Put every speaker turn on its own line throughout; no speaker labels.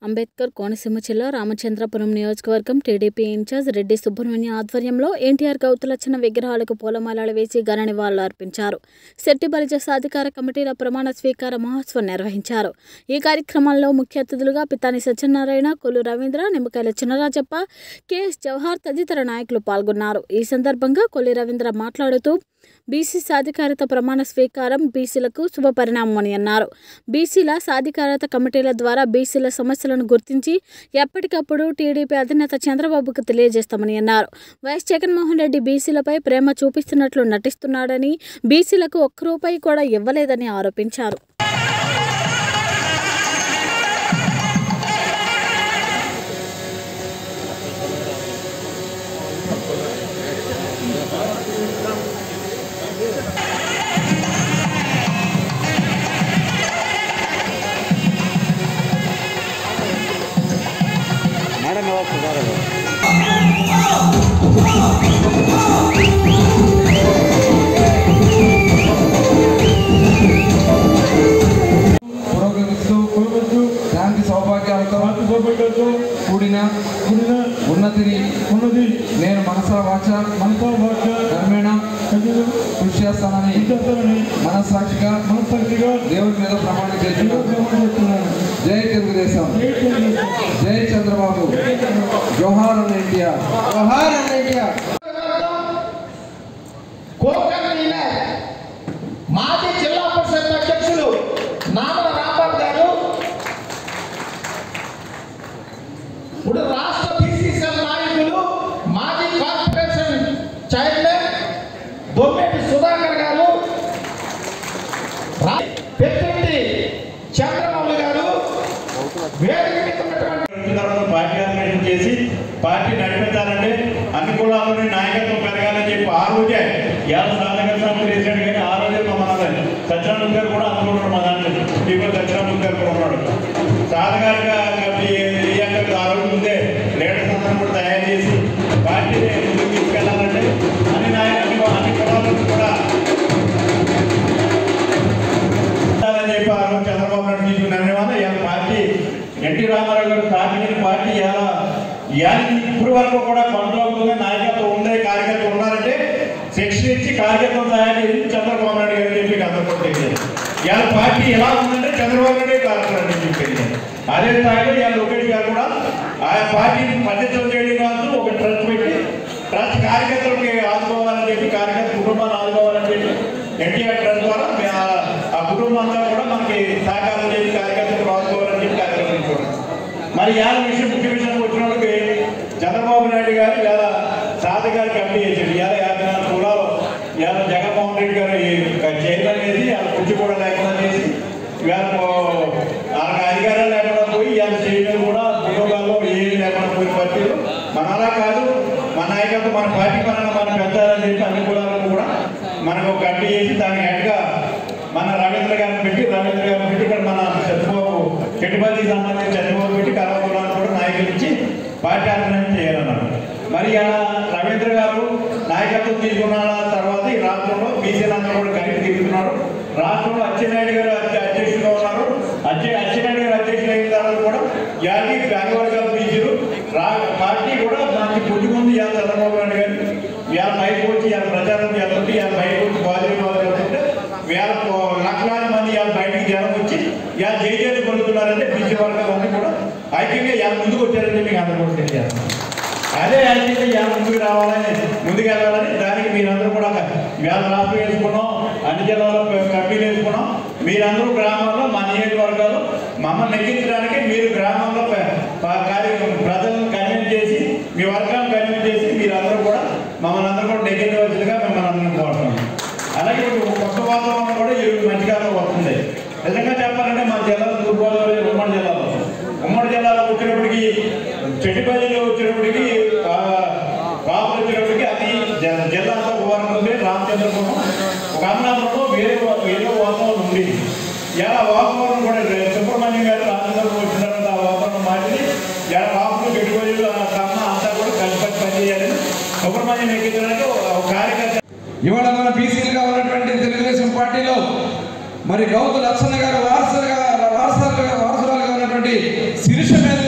అంబేద్కర్ కోనసీమ జిల్లా రామచంద్రపురం నియోజకవర్గం TDP incharge Reddy Subrahmanya ఆధ్వర్యంలో ఎన్టీఆర్ గౌతులచ్చన విగ్రహాలకు పూలమాలలు వేసి ఘన నివాళులు అర్పించారు శెట్టి బలిజ సాధికార కమిటీల ప్రమాణ స్వీకార మహోత్సవం నిర్వహించారు ఈ కార్యక్రమంలో ముఖ్య అతిథులుగా పితాని సత్యనారాయణ కొల్లు రవీంద్ర నిమ్మకాయల చిన్నరాజప్ప కెఎస్ జవహర్ తదితర నాయకులు పాల్గొన్నారు ఈ సందర్భంగా కొల్లి రవీంద్ర మాట్లాడుతూ బీసీ సాధికారత ప్రమాణ స్వీకారం బీసీలకు శుభపరిణామమని అన్నారు బీసీల సాధికారత కమిటీల ద్వారా బీసీల సమస్యలను గుర్తించి ఎప్పటికప్పుడు టీడీపీ అధినేత చంద్రబాబుకు తెలియజేస్తామని అన్నారు వైఎస్ జగన్మోహన్ రెడ్డి బీసీలపై ప్రేమ చూపిస్తున్నట్లు నటిస్తున్నాడని బీసీలకు ఒక్క రూపాయి కూడా ఇవ్వలేదని ఆరోపించారు
మేడం వ్యవస్థ సార్ అది
పురోగమిస్తూ పురోగమిస్తూ శాంతి సౌభాగ్యాలతో
శాంతి సౌభాగ్యాలతో
కూడిన
కూడిన
ఉన్నతిని
ఉన్నది
నేను మనసా వాచ
మనతో వాక్య
క్రమేణ
కన్నులు
కృషి చేస్తానని
చేస్తానని
మనస్సాక్షిగా
మనస్సాక్షిగా
దేవుడి మీద ప్రమాణం చేస్తున్నాను
ప్రమాణం చేస్తున్నాను
జై తెలుగుదేశం
జై తెలుగుదేశం.
జై చంద్రబాబు జోహార్ అన్న ఎన్టీఆర్ జోహార్ అన్న ఎన్టీఆర్
కోకనీల మాజీ జిల్లా పరిషత్ అధ్యక్షులు నామల రాంబాబు గారు ఇప్పుడు రాష్ట్ర బీసీసీఎల్ నాయకులు మాజీ కార్పొరేషన్ చైర్మన్ బొమ్మెటి సుధాకర్ గారు రా- పెద్దిరెడ్డి చంద్రబాబు గారు వేదిక మీద ఉన్నటువంటి
తర్వాత పార్టీ ఆర్గనైజేషన్ చేసి పార్టీ నడిపించాలంటే అన్ని కులాలని నాయకత్వం పెరగాలని చెప్పి ఆ రోజే యాద సాధక సమితి వేసాడు కానీ ఆ రోజే మమ్మల్ని సత్యనారాయణ గారు కూడా అనుకుంటున్నారు మా దాంట్లో ఇప్పుడు సత్యనారాయణ గారు కూడా ఉన్నాడు సాధకారిగా కమిటీ ఏఎంగా ఆ రోజు ముందే లీడర్స్ అందరం కూడా తయారు చేసి పార్టీని ముందుకు తీసుకెళ్లాలంటే అన్ని నాయకులు అన్ని కులాలను కూడా ఉండాలని చెప్పి ఆ రోజు చంద్రబాబు నాయుడు తీసుకున్న నిర్ణయం ఇవాళ పార్టీ ఎన్టీ రామారావు గారు స్థాపించిన పార్టీ ఇవాళ ఇవాళ ఇప్పుడు వరకు కూడా కొనసాగుతుంది నాయకత్వం ఉందే కార్యకర్తలు ఉన్నారంటే శిక్షణ ఇచ్చి కార్యకర్తలు తయారు చేసి చంద్రబాబు నాయుడు గారు చెప్పి అందరూ కూడా తెలియదు ఇవాళ పార్టీ ఎలా ఉందంటే చంద్రబాబు నాయుడు కార్యక్రమం అని చెప్పి తెలియదు అదే స్థాయిలో ఇవాళ లోకేష్ గారు కూడా ఆయా పార్టీని మద్దతు చేయడం కాదు ఒక ట్రస్ట్ పెట్టి ట్రస్ట్ కార్యకర్తలకి ఆదుకోవాలని చెప్పి కార్యకర్త కుటుంబాన్ని ఆదుకోవాలని చెప్పి ఎన్టీఆర్ ట్రస్ట్ ద్వారా మే- ఆ- ఆ కుటుంబం అంతా కూడా మనకి సహకారం చేసి కార్యకర్తలు ఆదుకోవాలని చెప్పి కార్యక్రమం చూడండి మరి ఇవాళ విషయం ముఖ్య విషయానికి వచ్చినప్పటికి చంద్రబాబు నాయుడు గారు ఇవాళ సాధకారి కమిటీ చేశాడు ఇవాళ యాభై నాలుగు కులాలు ఇవాళ జగన్మోహన్ రెడ్డి గారు ఈ చైర్మన్ చేసి ఇవాళ కుర్చీ కూడా లేకుండా చేసి ఇవాళ పో- వాళ్ళకి అధికారాలు లేకుండా పోయి ఇవాళ చేయడం కూడా ఉద్యోగాల్లో ఏమి లేకుండా పోయి పార్టీలు మన అలా కాదు మన నాయకత్వం మన పార్టీ పరంగా మన పెద్దాలని చెప్పి అన్ని కులాలను కూడా మనకు ఒక కమిటీ చేసి దానికి హెడ్గా మన రవీంద్ర గారిని పెట్టి రవీంద్ర గారిని పెట్టి ఇక్కడ మన చంద్రబాబు చెట్టుపల్లికి సంబంధించి చంద్రబాబు పెట్టి కళాకులాన్ని కూడా నాయకులు ఇచ్చి పార్టీ ఆర్గనైజ్ చేయాలన్నారు మరి అలా రవీంద్ర గారు నాయకత్వం తీసుకున్న తర్వాత ఈ రాష్ట్రంలో బీసీలందరూ కూడా కలిపి తిరుగుతున్నారు రాష్ట్రంలో అచ్చెన్నాయుడు గారు అధ్య- అధ్యక్షుడుగా ఉన్నారు అచ్చే అచ్చెన్నాయుడు గారు అధ్యక్షుడు అయిన తర్వాత కూడా యాది బెంగళూరు బీసీలు రా పార్టీ కూడా మంచి పుట్టుకుంది ఇవాళ చంద్రబాబు నాయుడు గారు ఇవాళ పైకి వచ్చి ఇవాళ ప్రచారం చేస్తుంటే ఇవాళ పైకి వచ్చి బాధ్యత చేస్తుంటే వేల లక్షలాది మంది ఇవాళ బయటికి జనం వచ్చి ఇవాళ జైజేలు కొడుతున్నారంటే బీసీ వర్గాలన్నీ కూడా ఐక్యంగా ఇవాళ ముందుకు వచ్చారని మీకు అందరూ కూడా తెలియజేస్తాను అదే ఐక్యంగా ఇవాళ ముందుకు రావాలని ముందుకు వెళ్ళాలని దానికి మీరందరూ కూడా ఇవాళ రాష్ట్రం వేసుకున్నాం అన్ని జిల్లాలో కమిటీలు వేసుకున్నాం మీరందరూ గ్రామాల్లో మా నియోజకవర్గాలు మమ్మల్ని నెగ్గించడానికి మీరు గ్రామంలో ప- ప- కార్య ప్రజలను కన్విన్స్ చేసి మీ వర్గాలను కన్విన్స్ చేసి మీరందరూ కూడా మమ్మల్ని అందరూ కూడా నెగ్గించవలసిందిగా మిమ్మల్ని అందరం కోరుతున్నాం అలాగే ఇప్పుడు కొత్త వాతావరణం కూడా ఈ మధ్యకాలంలో వస్తుంది నిజంగా చెప్పాలంటే మా జిల్లా తూర్పుగోదావరి ఉమ్మడి జిల్లాలో ఉమ్మడి జిల్లాలో వచ్చినప్పటికి చెట్టుపల్లిలో వచ్చినప్పటికి ఆ, కాపులు వచ్చినప్పటికి అది జ- జిల్లా అంతా ఒక వారం ఉంది రామచంద్రపురం ఒక అమలాపురంలో వేరే వా- వేరే వాతావరణం ఉంది ఇలా వాతావరణం కూడా రే- సుబ్రహ్మణ్యం గారు రామచంద్రపురం వచ్చిన తర్వాత ఆ వాతావరణం మారింది ఇలా కాపులు చెట్టుపల్లిలో కమ్మ అంతా కూడా కలిపి పనిచేయాలని సుబ్రహ్మణ్యం ఎక్కించడానికి ఒక కార్యకర్త
ఇవాళ మన బీసీలుగా ఉన్నటువంటి తెలుగుదేశం పార్టీలో మరి గౌతు లక్షణ గారు వారసులుగా వారసులుగా వారసురాలుగా ఉన్నటువంటి శిరీష మీద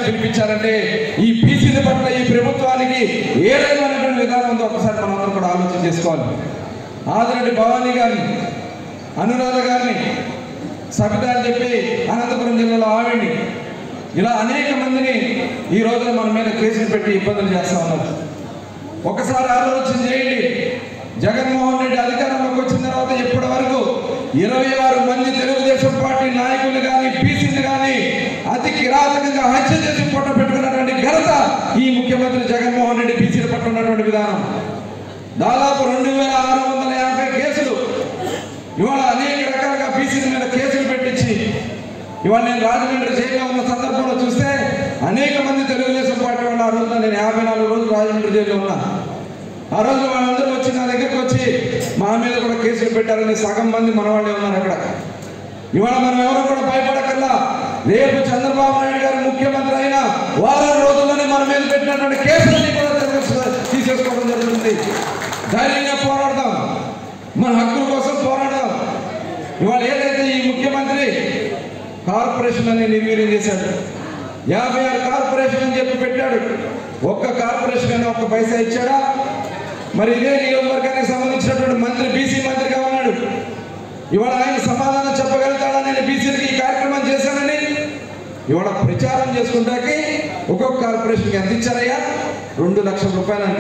పిలిపించారంటే ఈ బీసీల పట్ల ఈ ప్రభుత్వానికి ఏ రకమైనటువంటి విధానం ఉందో ఒకసారి మనం అందరం కూడా ఆలోచన చేసుకోవాలి ఆదిరెడ్డి భవానీ గారిని అనురాధ గారిని సబిత అని చెప్పి అనంతపురం జిల్లాలో ఆవిడ్ని ఇలా అనేక మందిని ఈ రోజున మన మీద కేసులు పెట్టి ఇబ్బందులు చేస్తా ఉన్నారు ఒకసారి ఆలోచన చేయండి జగన్మోహన్ రెడ్డి అధికారంలోకి వచ్చిన తర్వాత ఇప్పటి వరకు ఇరవై ఆరు మంది తెలుగుదేశం పార్టీ నాయకులు కానీ బీసీలు కానీ అతి కిరాతకంగా హత్య చేసి పొట్ట పెట్టుకున్నటువంటి ఘనత ఈ ముఖ్యమంత్రి జగన్మోహన్ రెడ్డి బీసీల పట్ల ఉన్నటువంటి విధానం దాదాపు రెండు వేల ఆరు వందల యాభై కేసులు ఇవాళ అనేక రకాలుగా బీసీల మీద కేసులు పెట్టించి ఇవాళ నేను రాజమండ్రి జైల్లో ఉన్న సందర్భంలో చూస్తే అనేక మంది తెలుగుదేశం పార్టీ వాళ్ళు ఆ రోజున నేను యాభై నాలుగు రోజులు రాజమండ్రి జైల్లో ఉన్నా ఆ రోజు వాళ్ళందరూ వచ్చి నా దగ్గరికి వచ్చి మా మీద కూడా కేసులు పెట్టారని సగం మంది మన వాళ్ళే ఉన్నారు అక్కడ ఇవాళ మనం ఎవరు కూడా భయపడకల్లా రేపు చంద్రబాబు నాయుడు గారు ముఖ్యమంత్రి అయినా వారం రోజుల్లోనే మన మీద పెట్టినటువంటి కేసులన్నీ కూడా తీసేసుకో- తీసేసుకోవడం జరుగుతుంది ధైర్యంగా పోరాడదాం మన హక్కుల కోసం పోరాడదాం ఇవాళ ఏదైతే ఈ ముఖ్యమంత్రి కార్పొరేషన్ అని నిర్వీర్యం చేశాడు యాభై ఆరు కార్పొరేషన్ అని చెప్పి పెట్టాడు ఒక్క కార్పొరేషన్ అని ఒక్క పైసా ఇచ్చాడా మరి ఇదే నియోజకవర్గానికి సంబంధించినటువంటి మంత్రి బీసీ మంత్రిగా ఉన్నాడు ఇవాళ ఆయన సమాధానం చెప్పగలుగుతాడా నేను బీసీలకి ఈ కార్యక్రమం చేశానని ఇవాళ ప్రచారం చేసుకుంటాకి ఒక్కొక్క కార్పొరేషన్కి ఎంత ఇచ్చారయ్యా రెండు లక్షల రూపాయలంట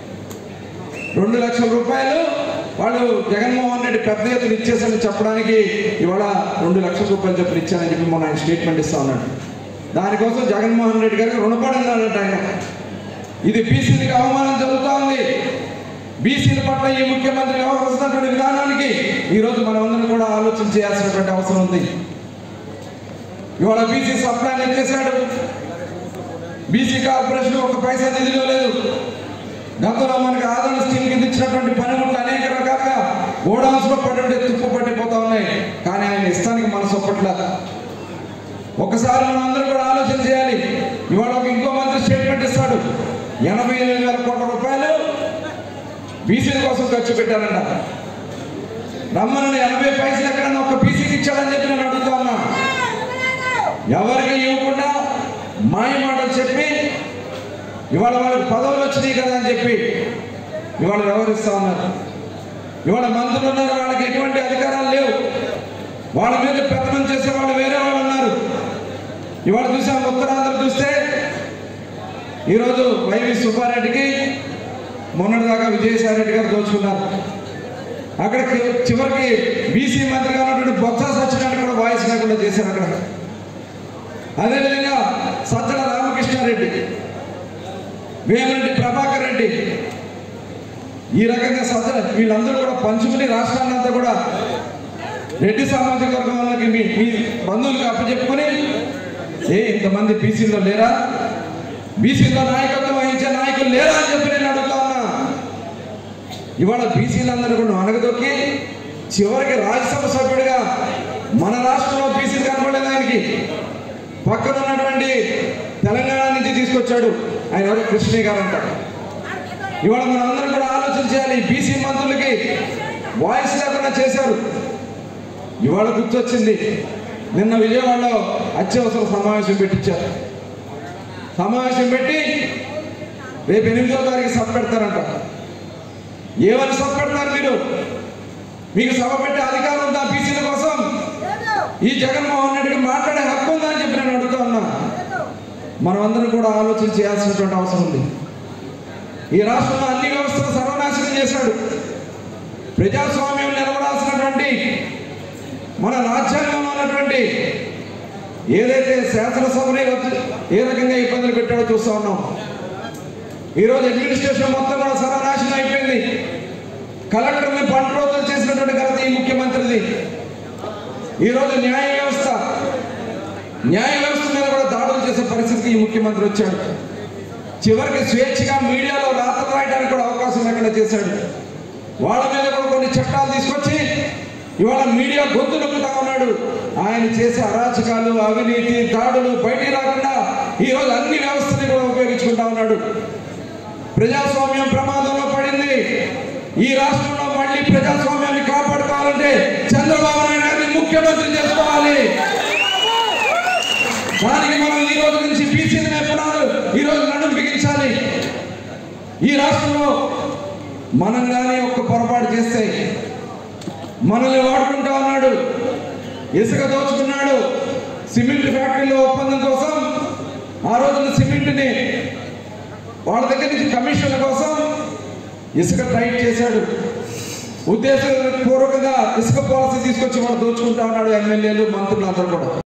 రెండు లక్షల రూపాయలు వాళ్ళు జగన్మోహన్ రెడ్డి పెద్ద ఎత్తున ఇచ్చేసని చెప్పడానికి ఇవాళ రెండు లక్షల రూపాయలు చెప్పి ఇచ్చానని చెప్పి మొన్న ఆయన స్టేట్మెంట్ ఇస్తా ఉన్నాడు దానికోసం జగన్మోహన్ రెడ్డి గారికి రుణపడి ఉన్నాడంట ఆయన ఇది బీసీలకు అవమానం జరుగుతూ ఉంది బీసీల పట్ల ఈ ముఖ్యమంత్రి వ్యవహరిస్తున్నటువంటి విధానానికి ఈరోజు మనమందరం కూడా ఆలోచన చేయాల్సినటువంటి అవసరం ఉంది ఇవాళ బీసీ సప్లాన్ ఎత్తేసాడు బీసీ కార్పొరేషన్ ఒక పైసా నిధిలో లేదు గతంలో మనకి ఆదరణ స్కీమ్ కింద ఇచ్చినటువంటి పనిముట్లు అనేక రకాలుగా గోడౌన్స్ లో పడి తుప్పు పట్టిపోతా ఉన్నాయి కానీ ఆయన ఇష్టానికి మనసు ఒప్పట్ల ఒకసారి మనం అందరూ కూడా ఆలోచన చేయాలి ఇవాళ ఒక ఇంకో మంత్రి స్టేట్మెంట్ ఇస్తాడు ఎనభై ఎనిమిది వేల కోట్ల రూపాయలు బీసీల కోసం ఖర్చు పెట్టారంట రమ్మని ఎనభై పైసలు ఎక్కడన్నా ఒక బీసీకి ఇచ్చాడని చెప్పి నేను అడుగుతా ఉన్నా ఎవరికి ఇవ్వకుండా మాయ మాటలు చెప్పి ఇవాళ వాళ్ళకి పదవులు వచ్చినాయి కదా అని చెప్పి ఇవాళ వ్యవహరిస్తా ఉన్నారు ఇవాళ మంత్రులు ఉన్నారు వాళ్ళకి ఎటువంటి అధికారాలు లేవు వాళ్ళ మీద పెత్తనం చేసే వాళ్ళు వేరే వాళ్ళు ఉన్నారు ఇవాళ చూసాం ఉత్తరాంధ్ర చూస్తే ఈరోజు వైవి సుబ్బారెడ్డికి మొన్నటిదాకా విజయసాయి రెడ్డి గారు దోచుకున్నారు అక్కడ చి- చివరికి బీసీ మంత్రిగా ఉన్నటువంటి బొత్స సత్యనారాయణ కూడా వాయిస్ లేకుండా చేశారు అక్కడ అదేవిధంగా సజ్జల రామకృష్ణారెడ్డి వేమిరెడ్డి ప్రభాకర్ రెడ్డి ఈ రకంగా సజ్జల వీళ్ళందరూ కూడా పంచుకుని రాష్ట్రాన్ని అంతా కూడా రెడ్డి సామాజిక వర్గం వాళ్ళకి మీ మీ బంధువులకు అప్పచెప్పుకొని ఏ ఇంతమంది బీసీలో లేరా బీసీలో నాయకత్వం వహించే నాయకులు లేరా అని చెప్పి నేను అడుగుతా ఉన్నా ఇవాళ బీసీలందరూ కూడా అనగదొక్కి చివరికి రాజ్యసభ సభ్యుడిగా మన రాష్ట్రంలో బీసీలు కనపడలేదు ఆయనకి పక్కన ఉన్నటువంటి తెలంగాణ నుంచి తీసుకొచ్చాడు ఆయన ఎవరు కృష్ణయ్య గారు అంటారు ఇవాళ మనం అందరం కూడా ఆలోచన చేయాలి బీసీ మంత్రులకి వాయిస్ లేకుండా చేశారు ఇవాళ గుర్తొచ్చింది నిన్న విజయవాడలో అత్యవసర సమావేశం పెట్టించారు సమావేశం పెట్టి రేపు ఎనిమిదో తారీఖు సభ పెడతారంట ఏమని సభ పెడతారు మీరు మీకు సభ పెట్టే అధికారం ఉందా బీసీల కోసం ఈ జగన్మోహన్ రెడ్డికి మాట్లాడే హక్కు ఉందా అని చెప్పి నేను అడుగుతా ఉన్నా మనం అందరం కూడా ఆలోచన చేయాల్సినటువంటి అవసరం ఉంది ఈ రాష్ట్రంలో అన్ని వ్యవస్థలు సర్వనాశనం చేశాడు ప్రజాస్వామ్యం నిలబడాల్సినటువంటి మన రాజ్యాంగంలో ఉన్నటువంటి ఏదైతే శాసనసభని రద్దు- ఏ రకంగా ఇబ్బందులు పెట్టాడో చూస్తా ఉన్నాం ఈరోజు అడ్మినిస్ట్రేషన్ మొత్తం కూడా సర్వనాశనం అయిపోయింది కలెక్టర్ని పంటరోజులు చేసినటువంటి ఘనత ఈ ముఖ్యమంత్రిది ఈరోజు న్యాయ వ్యవస్థ న్యాయ వ్యవస్థ మీద కూడా దాడులు చేసే పరిస్థితికి ఈ ముఖ్యమంత్రి వచ్చాడు చివరికి స్వేచ్ఛగా మీడియాలో రాత్రి రాయడానికి కూడా అవకాశం లేకుండా చేశాడు వాళ్ళ మీద కూడా కొన్ని చట్టాలు తీసుకొచ్చి ఇవాళ మీడియా గొంతు నొక్కుతా ఉన్నాడు ఆయన చేసే అరాచకాలు అవినీతి దాడులు బయటికి రాకుండా ఈరోజు అన్ని వ్యవస్థని కూడా ఉపయోగించుకుంటా ఉన్నాడు ప్రజాస్వామ్యం ప్రమాదంలో పడింది ఈ రాష్ట్రంలో మళ్ళీ ప్రజాస్వామ్యాన్ని కాపాడుకోవాలంటే చంద్రబాబు నాయుడు గారిని ముఖ్యమంత్రి చేసుకోవాలి దానికి మనం ఈ రోజు నుంచి బీసీలు మేపున్నారు ఈ రోజు నడుము బిగించాలి ఈ రాష్ట్రంలో మనం కానీ ఒక్క పొరపాటు చేస్తే మనల్ని వాడుకుంటా ఉన్నాడు ఇసుక దోచుకున్నాడు సిమెంట్ ఫ్యాక్టరీలో ఒప్పందం కోసం ఆ రోజున సిమెంట్ని వాళ్ళ దగ్గర నుంచి కమిషన్ల కోసం ఇసుక టైట్ చేశాడు ఉద్దేశపూర్వకంగా ఇసుక పాలసీ తీసుకొచ్చి వాళ్ళు దోచుకుంటా ఉన్నాడు ఎమ్మెల్యేలు మంత్రులు అందరూ కూడా